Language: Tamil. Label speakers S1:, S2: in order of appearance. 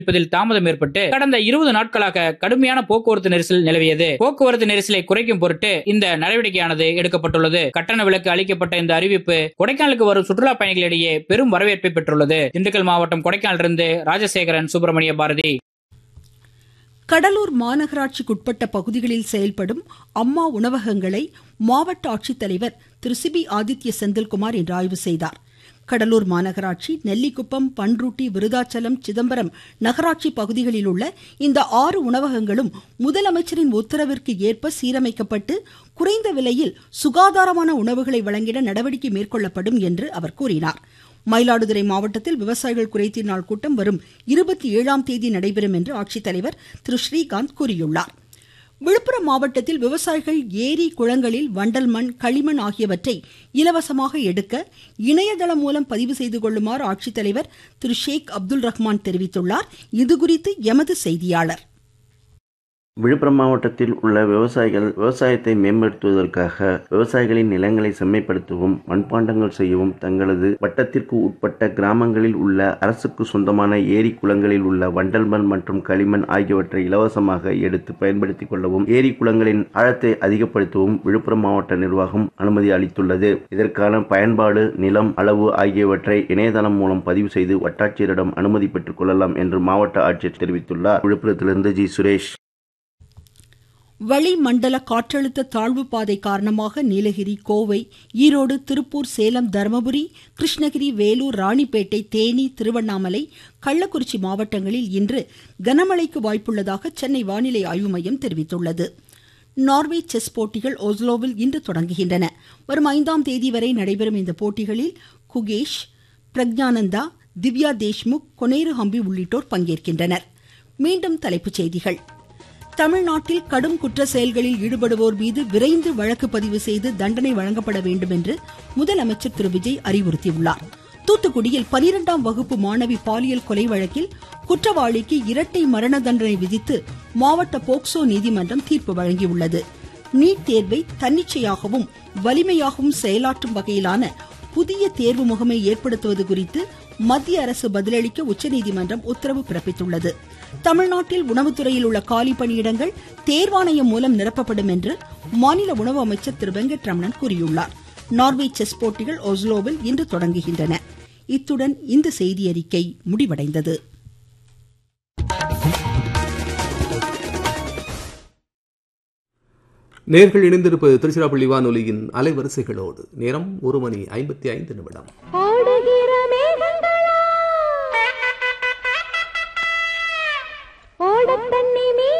S1: இருப்பதில் தாமதம் ஏற்பட்டு கடந்த இருபது நாட்களாக கடுமையான போக்குவரத்து நெரிசல் நிலவியது போக்குவரத்து நெரிசலை குறைக்கும் பொருட்டு இந்த நடவடிக்கையானது எடுக்கப்பட்டுள்ளது கட்டண விலக்கு அளிக்கப்பட்ட இந்த அறிவிப்பு கொடைக்கானலுக்கு வரும் சுற்றுலா பயணிகளிடையே பெரும் வரவேற்பை பெற்றுள்ளது திண்டுக்கல் மாவட்டம் கொடைக்கானலிருந்து ராஜசேகரன் சுப்பிரமணிய பாரதி
S2: கடலூர் மாநகராட்சிக்குட்பட்ட பகுதிகளில் செயல்படும் அம்மா உணவகங்களை மாவட்ட ஆட்சித்தலைவர் திரு சிபி ஆதித்ய செந்தில்குமார் இன்று ஆய்வு செய்தார் கடலூர் மாநகராட்சி நெல்லிக்குப்பம் பன்ருட்டி விருதாச்சலம் சிதம்பரம் நகராட்சி பகுதிகளில் உள்ள இந்த ஆறு உணவகங்களும் முதலமைச்சரின் உத்தரவிற்கு ஏற்ப சீரமைக்கப்பட்டு குறைந்த விலையில் சுகாதாரமான உணவுகளை வழங்கிட நடவடிக்கை மேற்கொள்ளப்படும் என்று அவர் கூறினார் மயிலாடுதுறை மாவட்டத்தில் விவசாயிகள் குறைதீர் நாள் கூட்டம் வரும் இருபத்தி ஏழாம் தேதி நடைபெறும் என்று ஆட்சித்தலைவர் திரு ஸ்ரீகாந்த் கூறியுள்ளார் விழுப்புரம் மாவட்டத்தில் விவசாயிகள் ஏரி குளங்களில் வண்டல் மண் களிமண் ஆகியவற்றை இலவசமாக எடுக்க இணையதளம் மூலம் பதிவு செய்து கொள்ளுமாறு ஆட்சித்தலைவர் திரு ஷேக் அப்துல் ரஹ்மான் தெரிவித்துள்ளார் இதுகுறித்து எமது செய்தியாளர்
S3: விழுப்புரம் மாவட்டத்தில் உள்ள விவசாயிகள் விவசாயத்தை மேம்படுத்துவதற்காக விவசாயிகளின் நிலங்களை செம்மைப்படுத்தவும் மண்பாண்டங்கள் செய்யவும் தங்களது வட்டத்திற்கு உட்பட்ட கிராமங்களில் உள்ள அரசுக்கு சொந்தமான ஏரி குளங்களில் உள்ள வண்டல் மண் மற்றும் களிமண் ஆகியவற்றை இலவசமாக எடுத்து பயன்படுத்திக் கொள்ளவும் ஏரி குளங்களின் ஆழத்தை அதிகப்படுத்தவும் விழுப்புரம் மாவட்ட நிர்வாகம் அனுமதி அளித்துள்ளது இதற்கான பயன்பாடு நிலம் அளவு ஆகியவற்றை இணையதளம் மூலம் பதிவு செய்து வட்டாட்சியரிடம் அனுமதி பெற்றுக் கொள்ளலாம் என்று மாவட்ட ஆட்சியர் தெரிவித்துள்ளார் விழுப்புரத்திலிருந்து ஜி சுரேஷ்
S2: வளிமண்டல காற்றழுத்த தாழ்வு பாதை காரணமாக நீலகிரி கோவை ஈரோடு திருப்பூர் சேலம் தருமபுரி கிருஷ்ணகிரி வேலூர் ராணிப்பேட்டை தேனி திருவண்ணாமலை கள்ளக்குறிச்சி மாவட்டங்களில் இன்று கனமழைக்கு வாய்ப்புள்ளதாக சென்னை வானிலை ஆய்வு மையம் தெரிவித்துள்ளது நார்வே செஸ் போட்டிகள் ஓஸ்லோவில் இன்று தொடங்குகின்றன வரும் ஐந்தாம் தேதி வரை நடைபெறும் இந்த போட்டிகளில் குகேஷ் பிரக்ஞானந்தா திவ்யா தேஷ்முக் கொனேரு ஹம்பி உள்ளிட்டோர் பங்கேற்கின்றனர் மீண்டும் தலைப்புச் செய்திகள் தமிழ்நாட்டில் கடும் குற்ற செயல்களில் ஈடுபடுவோர் மீது விரைந்து வழக்கு பதிவு செய்து தண்டனை வழங்கப்பட வேண்டும் என்று முதலமைச்சர் திரு விஜய் அறிவுறுத்தியுள்ளார் தூத்துக்குடியில் பனிரெண்டாம் வகுப்பு மாணவி பாலியல் கொலை வழக்கில் குற்றவாளிக்கு இரட்டை மரண தண்டனை விதித்து மாவட்ட போக்சோ நீதிமன்றம் தீர்ப்பு வழங்கியுள்ளது நீட் தேர்வை தன்னிச்சையாகவும் வலிமையாகவும் செயலாற்றும் வகையிலான புதிய தேர்வு முகமை ஏற்படுத்துவது குறித்து மத்திய அரசு பதிலளிக்க உச்சநீதிமன்றம் உத்தரவு பிறப்பித்துள்ளது தமிழ்நாட்டில் உணவுத்துறையில் உள்ள காலி பணியிடங்கள் தேர்வாணையம் மூலம் நிரப்பப்படும் என்று மாநில உணவு அமைச்சர் திரு வெங்கட்ரமணன் கூறியுள்ளார் நார்வே செஸ் போட்டிகள் ஒஸ்லோவில் இன்று தொடங்குகின்றன இத்துடன் இந்த செய்தியறிக்கை முடிவடைந்தது
S4: நேர்கள் இணைந்திருப்பது திருச்சிராப்பள்ளி வானொலியின் அலைவரிசைகளோடு நேரம் ஒரு மணி ஐம்பத்தி ஐந்து நிமிடம்
S5: ஓடுகிற மேகங்களா ஓடத் தண்ணி மீ